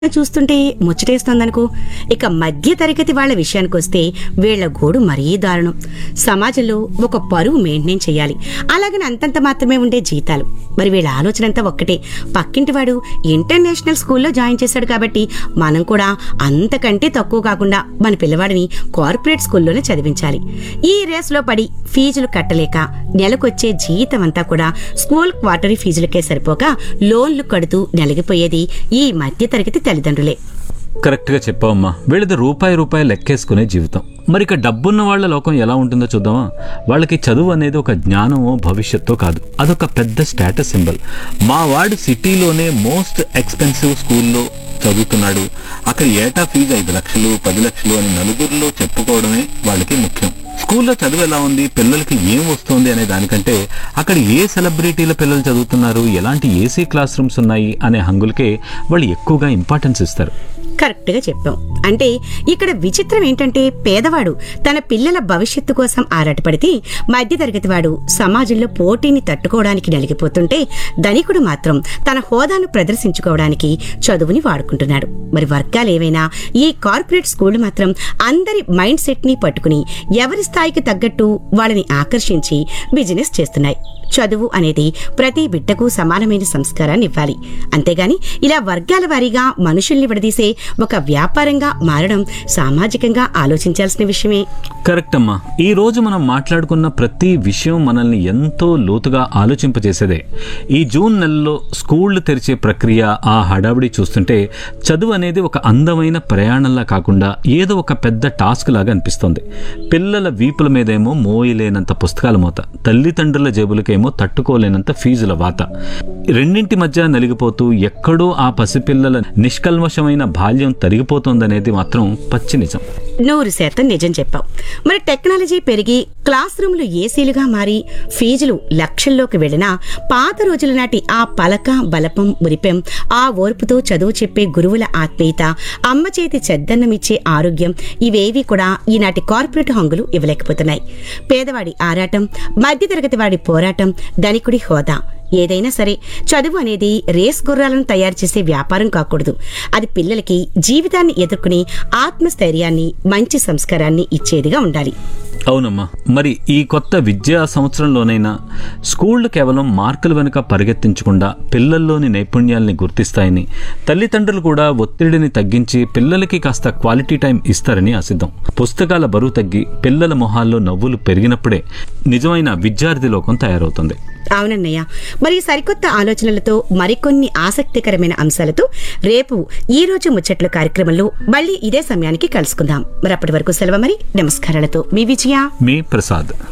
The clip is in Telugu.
చూస్తుంటే ముచ్చటేస్తోందనుకో ఇక మధ్య తరగతి వాళ్ళ విషయానికి వస్తే వీళ్ల గోడు మరీ దారుణం సమాజంలో ఒక పరువు మెయింటైన్ చేయాలి అలాగని అంతంత మాత్రమే ఉండే జీతాలు మరి వీళ్ళ ఆలోచన అంతా ఒక్కటే పక్కింటి వాడు ఇంటర్నేషనల్ స్కూల్లో జాయిన్ చేశాడు కాబట్టి మనం కూడా అంతకంటే తక్కువ కాకుండా మన పిల్లవాడిని కార్పొరేట్ స్కూల్లోనే చదివించాలి ఈ రేస్లో పడి ఫీజులు కట్టలేక నెలకొచ్చే జీతం అంతా కూడా స్కూల్ క్వార్టరీ ఫీజులకే సరిపోక లోన్లు కడుతూ నలిగిపోయేది ఈ మధ్య తరగతి తల్లిదండ్రులే కరెక్ట్గా చెప్పావమ్మా వీళ్ళది రూపాయి రూపాయి లెక్కేసుకునే జీవితం మరి ఇక డబ్బున్న వాళ్ళ లోకం ఎలా ఉంటుందో చూద్దామా వాళ్ళకి చదువు అనేది ఒక జ్ఞానమో భవిష్యత్తో కాదు అదొక పెద్ద స్టేటస్ సింబల్ మా వాడు సిటీలోనే మోస్ట్ ఎక్స్పెన్సివ్ స్కూల్లో చదువుతున్నాడు అక్కడ ఏటా ఫీజు ఐదు లక్షలు పది లక్షలు అని నలుగురిలో చెప్పుకోవడమే వాళ్ళకి ముఖ్యం స్కూల్లో చదువు ఎలా ఉంది పిల్లలకి ఏం వస్తుంది అనే దానికంటే అక్కడ ఏ సెలబ్రిటీల పిల్లలు చదువుతున్నారు ఎలాంటి ఏసీ క్లాస్ రూమ్స్ ఉన్నాయి అనే హంగులకే వాళ్ళు ఎక్కువగా ఇంపార్టెన్స్ ఇస్తారు కరెక్ట్ గా చెప్పాం అంటే ఇక్కడ విచిత్రం ఏంటంటే పేదవాడు తన పిల్లల భవిష్యత్తు కోసం ఆరాటపడితే మధ్యతరగతి వాడు సమాజంలో పోటీని తట్టుకోవడానికి నలిగిపోతుంటే ధనికుడు మాత్రం తన హోదాను ప్రదర్శించుకోవడానికి చదువుని వాడుకుంటున్నాడు మరి వర్గాలు ఏవైనా ఈ కార్పొరేట్ స్కూళ్లు మాత్రం అందరి మైండ్ సెట్ ని పట్టుకుని ఎవరి స్థాయికి తగ్గట్టు వాళ్ళని ఆకర్షించి బిజినెస్ చేస్తున్నాయి చదువు అనేది ప్రతి బిడ్డకు సమానమైన సంస్కారాన్ని ఇవ్వాలి అంతేగాని ఇలా వర్గాల వారీగా మనుషుల్ని విడదీసే ఒక వ్యాపారంగా మారడం సామాజికంగా ఆలోచించాల్సిన విషయమే కరెక్ట్ అమ్మా ఈ రోజు మనం మాట్లాడుకున్న ప్రతి విషయం మనల్ని ఎంతో లోతుగా ఆలోచింపజేసేదే ఈ జూన్ నెలలో స్కూళ్లు తెరిచే ప్రక్రియ ఆ హడావిడి చూస్తుంటే చదువు అనేది ఒక అందమైన ప్రయాణంలా కాకుండా ఏదో ఒక పెద్ద టాస్క్ లాగా అనిపిస్తుంది పిల్లల వీపుల మీదేమో మోయలేనంత పుస్తకాల మోత తల్లిదండ్రుల జేబులకేమో తట్టుకోలేనంత ఫీజుల వాత రెండింటి మధ్య నలిగిపోతూ ఎక్కడో ఆ పసిపిల్లల నిష్కల్మషమైన బాల్యం తరిగిపోతోందనేది మాత్రం పచ్చి నిజం నూరు శాతం నిజం చెప్పావు మరి టెక్నాలజీ పెరిగి క్లాస్ రూమ్లు ఏసీలుగా మారి ఫీజులు లక్షల్లోకి వెళ్ళినా పాత రోజుల నాటి ఆ పలక బలపం మురిపెం ఆ ఓర్పుతో చదువు చెప్పే గురువుల ఆత్మీయత అమ్మ చేతి చెద్దన్నమిచ్చే ఆరోగ్యం ఇవేవి కూడా ఈనాటి కార్పొరేట్ హంగులు ఇవ్వలేకపోతున్నాయి పేదవాడి ఆరాటం మధ్యతరగతి వాడి పోరాటం ధనికుడి హోదా ఏదైనా సరే చదువు అనేది రేస్ గుర్రాలను తయారు చేసే వ్యాపారం కాకూడదు అది పిల్లలకి జీవితాన్ని ఎదుర్కొనే ఆత్మస్థైర్యాన్ని మంచి సంస్కారాన్ని ఇచ్చేదిగా ఉండాలి అవునమ్మా మరి ఈ కొత్త విద్యా సంవత్సరంలోనైనా స్కూళ్లు కేవలం మార్కుల వెనుక పరిగెత్తించకుండా పిల్లల్లోని నైపుణ్యాల్ని గుర్తిస్తాయని తల్లిదండ్రులు కూడా ఒత్తిడిని తగ్గించి పిల్లలకి కాస్త క్వాలిటీ టైం ఇస్తారని ఆశిద్దాం పుస్తకాల బరువు తగ్గి పిల్లల మొహాల్లో నవ్వులు పెరిగినప్పుడే నిజమైన విద్యార్థి లోకం తయారవుతుంది అవునన్నయ్య మరి ఈ సరికొత్త ఆలోచనలతో మరికొన్ని ఆసక్తికరమైన అంశాలతో రేపు ఈ రోజు ముచ్చట్ల కార్యక్రమంలో మళ్ళీ ఇదే సమయానికి కలుసుకుందాం మరి అప్పటి వరకు సెలవు మరి నమస్కారాలతో మీ విజయ మీ ప్రసాద్